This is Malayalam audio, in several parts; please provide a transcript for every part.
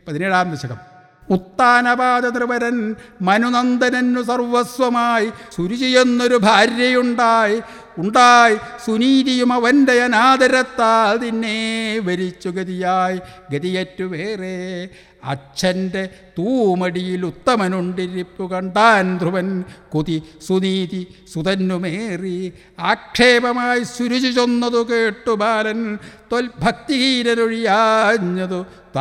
പതിനേഴാം ദശകം ഉത്താനപാത ത്രിവരൻ മനുനന്ദനു സർവസ്വമായി സുരുചിയെന്നൊരു ഭാര്യയുണ്ടായി ഉണ്ടായി സുനീതിയും അവൻ്റെ അനാദരത്താൽ നിന്നെ വരിച്ചു ഗതിയായി ഗതിയറ്റു വേറെ അച്ഛൻ്റെ തൂമടിയിൽ ഉത്തമനുണ്ടിരിപ്പു കണ്ടാൻ ധ്രുവൻ കൊതി സുനീതി സുതന്നുമേറി ആക്ഷേപമായി സുരുചി ചൊന്നതു കേട്ടു ബാലൻ തൊൽഭക്തിഹീനരൊഴിയാഞ്ഞതു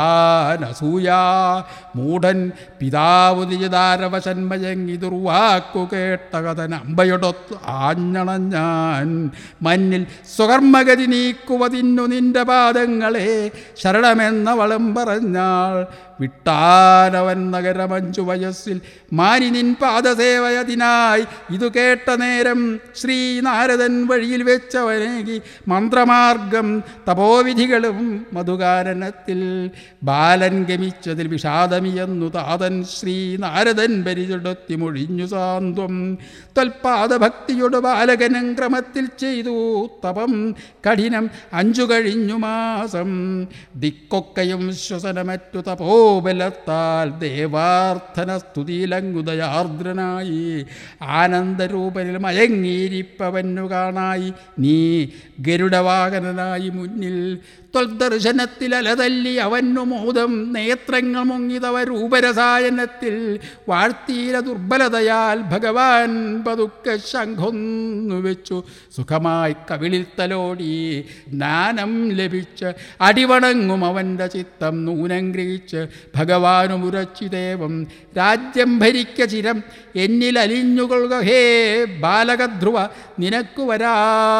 താനസൂയാ മൂഢൻ പിതാവ് നിജതാരവശന്മയങ്ങി ദുർവാക്കു കേട്ട കഥന അമ്പയൊടൊത്ത് ആഞ്ഞണഞ്ഞാൻ മഞ്ഞിൽ സ്വകർമ്മഗതി നീക്കുവതിന്നു നിന്റെ പാദങ്ങളെ ശരണമെന്നവളും പറഞ്ഞാൾ വിട്ടാനവൻ നഗരമഞ്ചു വയസ്സിൽ മാരി നിൻ പാദസേവയതിനായി ഇതു കേട്ട നേരം ശ്രീനാരദൻ വഴിയിൽ വെച്ചവനേകി മന്ത്രമാർഗം തപോവിധികളും മധുകാരണത്തിൽ ബാലൻ ഗമിച്ചതിൽ വിഷാദമിയെന്നു താതൻ ശ്രീനാരദൻ പരിചടത്തി മൊഴിഞ്ഞു സാന്ത്വം തൽപാദഭക്തിയോട് ബാലകനം ക്രമത്തിൽ ചെയ്തു തപം കഠിനം അഞ്ചു കഴിഞ്ഞു മാസം ദിക്കൊക്കെയും ശ്വസനമറ്റു തപോബലത്താൽ ദേവാർത്ഥന സ്തുതിയിലങ്കുദയാർദ്രനായി ആനന്ദരൂപനിൽ മയങ്ങിയിരിപ്പവന്നു കാണായി നീ ഗരുഡവാഹനനായി മുന്നിൽ ത്വൽദർശനത്തിൽ അലതല്ലി അവന്നു മോദം നേത്രങ്ങൾ മുങ്ങിതവ രൂപരസായനത്തിൽ വാഴ്ത്തീര ദുർബലതയാൽ ഭഗവാൻ പതുക്കെ ശംഖൊന്നു വെച്ചു സുഖമായി കവിളിൽ തലോടി ജ്ഞാനം ലഭിച്ച് അടിവണങ്ങും അവൻ്റെ ചിത്തം നൂനം ഗ്രഹിച്ച് ഭഗവാനുമുരച്ചിദേവം രാജ്യം ഭരിക്ക ചിരം എന്നിൽ അലിഞ്ഞുകൊള്ളുക ഹേ ബാലകധ്രുവ നിനക്കു വരാ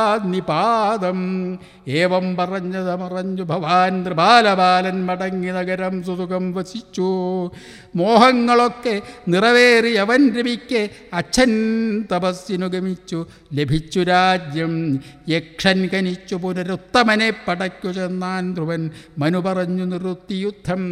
നിപാദം ഏവം പറഞ്ഞത് മറഞ്ഞു ഭവാൻ നൃപാലബാലൻ മടങ്ങി നഗരം സുസുഖം വസിച്ചു മോഹങ്ങളൊക്കെ നിറവേറി അവൻ രവിക്ക് അച്ഛൻ തപസ്സിനു ഗമിച്ചു ലഭിച്ചു രാജ്യം യക്ഷൻ കനിച്ചു പുനരുത്തമനെ പടയ്ക്കു ചെന്നാൻ ധ്രുവൻ മനു പറഞ്ഞു നിർത്തി യുദ്ധം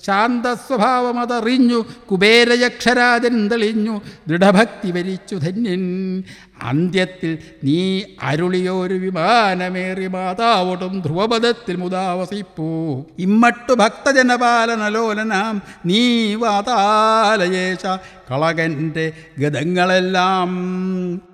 ശാന്തസ്വഭാവമതറിഞ്ഞു കുബേരയക്ഷരാജൻ തെളിഞ്ഞു ദൃഢഭക്തി വരിച്ചു ധന്യൻ അന്ത്യത്തിൽ നീ അരുളിയൊരു വിമാനമേറി മാതാവോടും ധ്രുവപദത്തിൽ മുതാവസിപ്പൂ ഇമ്മട്ടു ഭക്തജനപാലനലോലനാം നീ വാതാലയേശ കളകൻ്റെ ഗതങ്ങളെല്ലാം